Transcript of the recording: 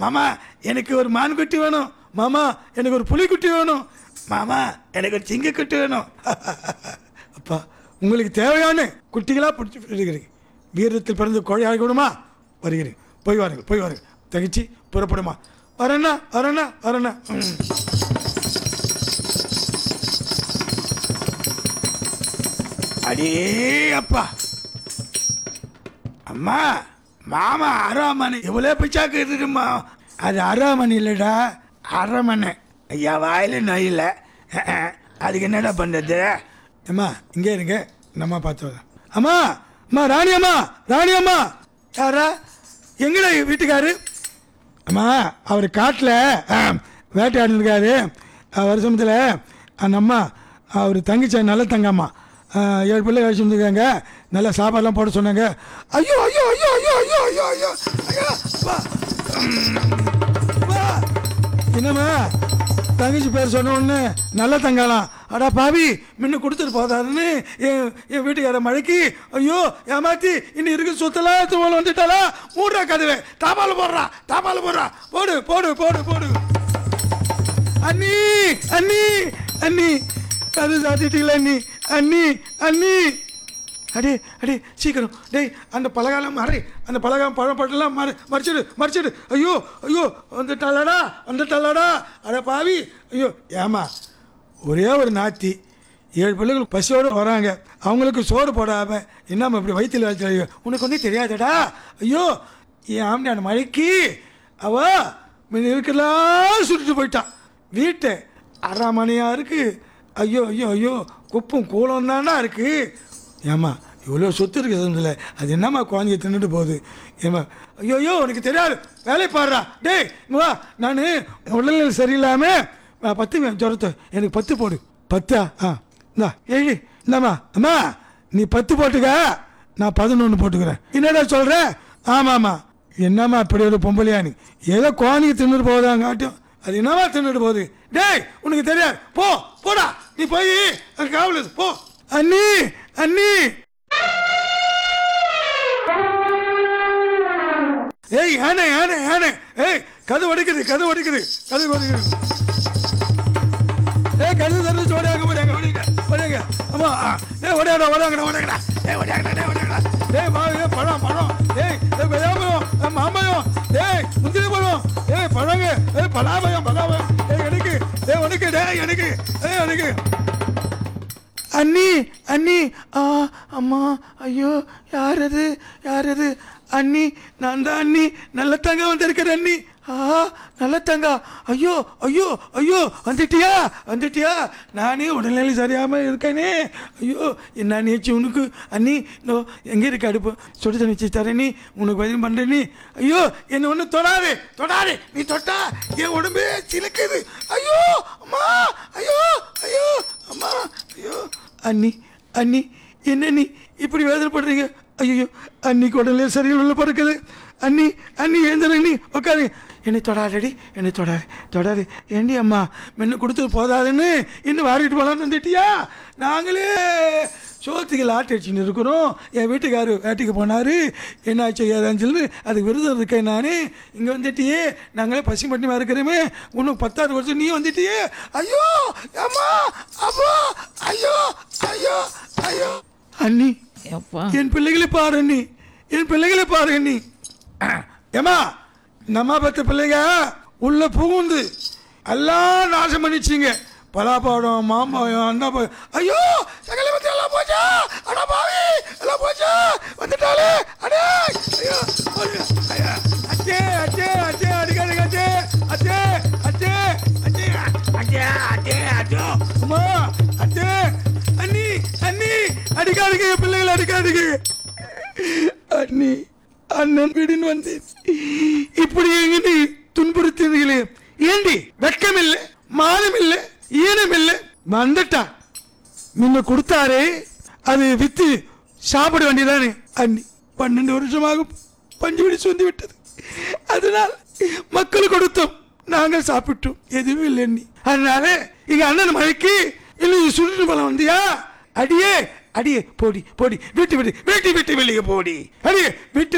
மாமா எனக்கு ஒரு மான் குட்டி வேணும் மாமா எனக்கு ஒரு புலிக்குட்டி வேணும் மாமா எனக்கு ஒரு சிங்க குட்டி வேணும் அப்பா உங்களுக்கு தேவையான குட்டிகளா பிடிச்சி வருகிறேன் வீரத்தில் பிறந்து கோழையாக கூடுமா வருகிறேன் போய் வாருங்கள் போய் வாருங்கள் தகிச்சு புறப்படுமா வரேண்ணா வரேண்ணா வரேண்ணா ம். அடே அப்பா அம்மா மாமா அராமணி இவ்வளோ பிச்சாக்கு இருக்குமா அது அராமணி இல்லைடா அரமனை ஐயா வாயில நொயில அதுக்கு என்னடா பண்ணுறது அம்மா இங்கே இருங்க நம்ம பார்த்து வரலாம் அம்மா அம்மா ராணி அம்மா ராணி அம்மா யாரா எங்கடா வீட்டுக்காரு அம்மா அவர் காட்டில் வேட்டையாடிருக்காரு வருஷத்தில் அந்த அம்மா அவர் தங்கிச்ச நல்ல தங்கம்மா ஆ, ஏழு பிள்ளை கழிச்சு வந்துருக்காங்க நல்ல சாப்பாடுலாம் போட சொன்னாங்க ஐயோ ஐயோ ஐயோ ஐயோ ஐயோ ஐயோ ஐயோ ஐயோ அப்பா. அப்பா. என்னம்மா தங்கச்சி பேர் சொன்ன உடனே நல்ல தங்காலாம் அடா பாவி முன்ன கொடுத்துட்டு போதாதுன்னு என் என் வீட்டுக்கார மழைக்கு ஐயோ ஏமாத்தி இன்னும் இருக்கு சுத்தலாம் தூவல் வந்துட்டாளா மூடுறா கதவை தாபால் போடுறா தாபால் போடுறா போடு போடு போடு போடு அண்ணி அண்ணி அண்ணி கது சாத்திட்டீங்களா அண்ணி அண்ணி அண்ணி அடே அடே சீக்கிரம் டேய் அந்த பலகாலம் மறை அந்த பலகாலம் பழப்பட்டெல்லாம் மறை மறைச்சிடு மறைச்சிடு ஐயோ ஐயோ வந்துட்டாளடா வந்துட்டாளடா அட பாவி ஐயோ ஏமா ஒரே ஒரு நாத்தி ஏழு பிள்ளைகள் பசியோடு வராங்க அவங்களுக்கு சோறு போடாம என்னம்மா இப்படி வயிற்றில் வச்சு உனக்கு ஒன்றும் தெரியாதடா ஐயோ என் ஆம்னியான மழைக்கு அவ முன்ன இருக்கலாம் சுட்டுட்டு போயிட்டான் வீட்டை அரை மணியா இருக்கு ஐயோ ஐயோ ஐயோ குப்பும் கூலம் தானா இருக்கு ஏம்மா இவ்வளோ சொத்து இருக்கு சந்தத்தில் அது என்னம்மா குழந்தைய தின்னுட்டு போகுது ஏம்மா ஐயோ ஐயோ உனக்கு தெரியாது வேலை பாடுறா டேய் இங்க வா நான் உடல்நிலை சரியில்லாமல் பத்து ஜுரத்தை எனக்கு பத்து போடு பத்தா ஆ இந்தா ஏழு இந்தாம்மா அம்மா நீ பத்து போட்டுக்க நான் பதினொன்று போட்டுக்கிறேன் என்னடா சொல்கிற ஆமாம்மா என்னம்மா இப்படி ஒரு பொம்பளையா நீ ஏதோ குழந்தைக்கு தின்னுட்டு போகுதாங்காட்டும் அது என்னவா தின்னுட்டு போகுது டேய் உனக்கு தெரியாது போ போடா நீ போய் அங்க காவல் இரு, போ அண்ணி அண்ணி ஏய் யானை யானை யானை ஏய் கது வடிக்குது கது வடிக்குது கது வடிக்குது ஏய் கது தரச்சு ஓடியாங்க ஓடியாங்க ஓடிங்க ஓடியாங்க அம்மா ஆ, ஏய் ஓடியாடா ஓடியாங்கடா ஓடியாங்கடா ஏய் ஓடியாங்கடா டேய் ஓடியாங்கடா டேய் மா ஏய் பழம் பழம் ஏய் ஏய் வெள்ளாமயம் ஏய் மாம்பழம் ஏய் முந்திரி பழம் ஏய் பழங்க ஏய் பலாபயம் பலாபயம் ஏய் எனக்கு ஏய் உனக்கு டேய் எனக்கு ஏய் எனக்கு அண்ணி அண்ணி ஆ அம்மா ஐயோ யார் அது யார் அது அண்ணி நான் தான் அண்ணி நல்ல தங்க வந்திருக்கிறேன் அண்ணி ஆ நல்ல தங்கா ஐயோ ஐயோ ஐயோ வந்துட்டியா வந்துட்டியா நானே உடல்நிலை சரியாம இருக்கேனே ஐயோ என்ன நீச்சு உனக்கு அண்ணி நோ எங்கே இருக்கு அடுப்பு சுடு தண்ணி வச்சு தரேன் நீ உனக்கு பதில் பண்ணுறேன் நீ ஐயோ என்ன ஒன்று தொடாது தொடாது நீ தொட்டா என் உடம்பே சிலுக்குது ஐயோ அம்மா ஐயோ ஐயோ அம்மா ஐயோ அண்ணி அண்ணி என்ன நீ இப்படி வேதனைப்படுறீங்க ஐயோ அன்னிக்கு உடனே சரியில்லை பிறக்குது அண்ணி அண்ணி எழுந்துரு நீ உட்காரு என்னை தொடாதடி என்னை தொடாது தொடாது ஏண்டி அம்மா முன்ன கொடுத்து போதாதுன்னு இன்னும் வாரிட்டு போகலான்னு வந்துட்டியா நாங்களே சோத்துக்கு லாட்டி அடிச்சுன்னு இருக்கிறோம் என் வீட்டுக்காரு வேட்டைக்கு போனார் என்னாச்சு ஏதாச்சுன்னு அதுக்கு விருதம் இருக்கேன் நான் இங்கே வந்துட்டியே நாங்களே பசி மட்டுமே இருக்கிறோமே இன்னும் பத்தாவது வருஷம் நீ வந்துட்டியே ஐயோ அம்மா அம்மா ஐயோ ஐயோ ஐயோ அண்ணி எப்பா என் பிள்ளைகளை பாரு அண்ணி என் பிள்ளைகளை பாரு அண்ணி ஏமா நம்ம பத்து பிள்ளைங்க உள்ள புகுந்து எல்லாம் நாசம் பண்ணிச்சிங்க பலாப்பழம் மாம்பழம் அண்ணா ஐயோ சகல பத்தி எல்லாம் போச்சா அடா பாவி எல்லாம் போச்சா வந்துட்டாலே அடே ஐயோ ஐயோ, ஐயோ. அச்சே அச்சே அச்சே அடிக்காதீங்க அச்சே அச்சே அச்சே அச்சே அச்சே அச்சே அச்சோ அம்மா அச்சே அண்ணி அண்ணி அடிக்காதீங்க என் பிள்ளைகளை அடிக்காதீங்க அண்ணி அண்ணன் வீடுன்னு வந்து இப்படி எங்க நீ துன்புறுத்தீங்களே ஏண்டி வெட்கம் இல்லை மானம் இல்லை ஈனம் இல்லை வந்துட்டா முன்ன கொடுத்தாரே அது வித்து சாப்பிட வேண்டியதானே அண்ணி பன்னெண்டு வருஷமாக பஞ்சு பிடிச்சு வந்து விட்டது அதனால் மக்கள் கொடுத்தோம் நாங்கள் சாப்பிட்டோம் எதுவும் இல்லை அண்ணி அதனால எங்க அண்ணன் மழைக்கு இல்லை சுருட்டு பழம் வந்தியா அடியே அடியே போடி போடி வீட்டு விட்டு வீட்டு விட்டு வெளியே போடி அடியே வீட்டு